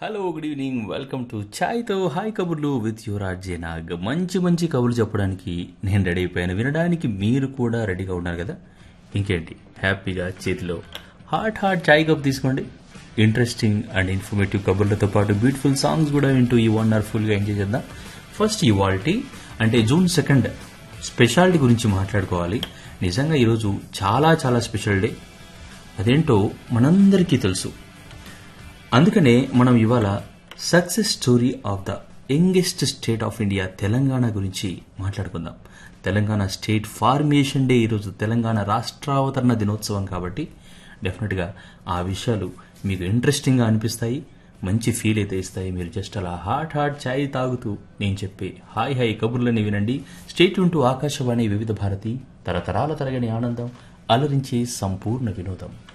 hello good evening welcome to ఛాయ్తో hi కబుర్లు with your RJ Nag మంచి మంచి కబుర్లు చెప్పడానికి నేను రెడీ అయిపోయాను వినడానికి మీరు కూడా రెడీగా ఉన్నారు కదా ఇంకేంటి హ్యాపీగా చేతిలో హాట్ హాట్ చాయ్ కప్ తీసుకోండి ఇంట్రెస్టింగ్ అండ్ ఇన్ఫర్మేటివ్ కబుర్లతో పాటు బ్యూటిఫుల్ సాంగ్స్ కూడా వింటూ ఈ వండర్ఫుల్గా ఎంజాయ్ చేద్దాం ఫస్ట్ ఇవాల్టి అంటే జూన్ సెకండ్ స్పెషాలిటీ గురించి మాట్లాడుకోవాలి నిజంగా ఈరోజు చాలా చాలా స్పెషల్ డే అదేంటో మనందరికీ తెలుసు అందుకనే మనం ఇవాళ success story of the youngest state of India Telangana గురించి మాట్లాడుకుందాం తెలంగాణ స్టేట్ ఫార్మేషన్ డే ఈరోజు తెలంగాణ రాష్ట్రావతరణ దినోత్సవం కాబట్టి డెఫినెట్గా ఆ విషయాలు మీకు ఇంట్రెస్టింగ్గా అనిపిస్తాయి మంచి ఫీల్ అయితే ఇస్తాయి మీరు జస్ట్ అలా హాట్ హాట్ ఛాయ్ తాగుతూ నేను చెప్పే హాయ్ హాయ్ కబుర్లని వినండి స్టేట్ ఉంటూ ఆకాశవాణి వివిధ భారతి తరతరాల తరగని ఆనందం అలరించే సంపూర్ణ వినోదం